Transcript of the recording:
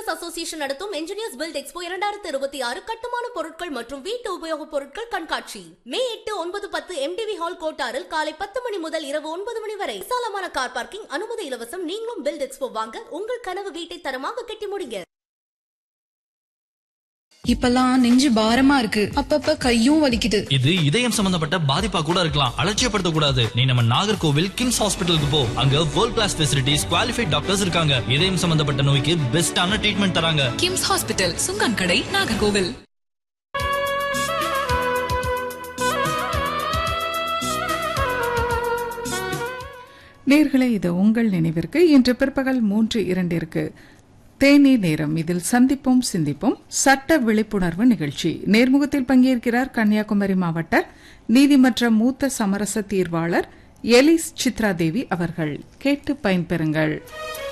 engineers association நடத்தும் engineers build expo இரண்டாயிரத்தி இருபத்தி ஆறு கட்டுமான பொருட்கள் மற்றும் வீட்டு உபயோகப் பொருட்கள் கண்காட்சி மே எட்டு ஒன்பது பத்து எம்டிவி ஹால் கோட்டாரில் காலை பத்து மணி முதல் இரவு ஒன்பது மணி வரை விசாலமான கார் பார்க்கிங் அனுமதி இலவசம் நீங்களும் பில்ட் எக்ஸ்போ வாங்க உங்கள் கனவு வீட்டை தரமாக கட்டி முடிங்க இப்பெல்லாம் நெஞ்சு பாரமா இருக்கு அப்பப்ப கையும் வலிக்குது இது இதயம் சம்பந்தப்பட்ட பாதிப்பா கூட இருக்கலாம் அலட்சியப்படுத்த கூடாது நீ நம்ம நாகர்கோவில் கிம்ஸ் ஹாஸ்பிட்டலுக்கு போ அங்க world class facilities qualified doctors இருக்காங்க இதயம் சம்பந்தப்பட்ட நோய்க்கு பெஸ்டான ட்ரீட்மெண்ட் தராங்க கிம்ஸ் ஹாஸ்பிட்டல் சுங்கன் கடை நாகர்கோவில் நேர்களே இது உங்கள் நினைவிற்கு இன்று பிற்பகல் மூன்று இரண்டிற்கு தேநீர் நேரம் இதில் சந்திப்போம் சிந்திப்போம் சட்ட விழிப்புணர்வு நிகழ்ச்சி நேர்முகத்தில் பங்கேற்கிறார் கன்னியாகுமரி மாவட்ட நீதிமன்ற மூத்த சமரச தீர்வாளர் எலிஸ் சித்ரா தேவி அவர்கள் கேட்டு பயன்பெறுங்கள்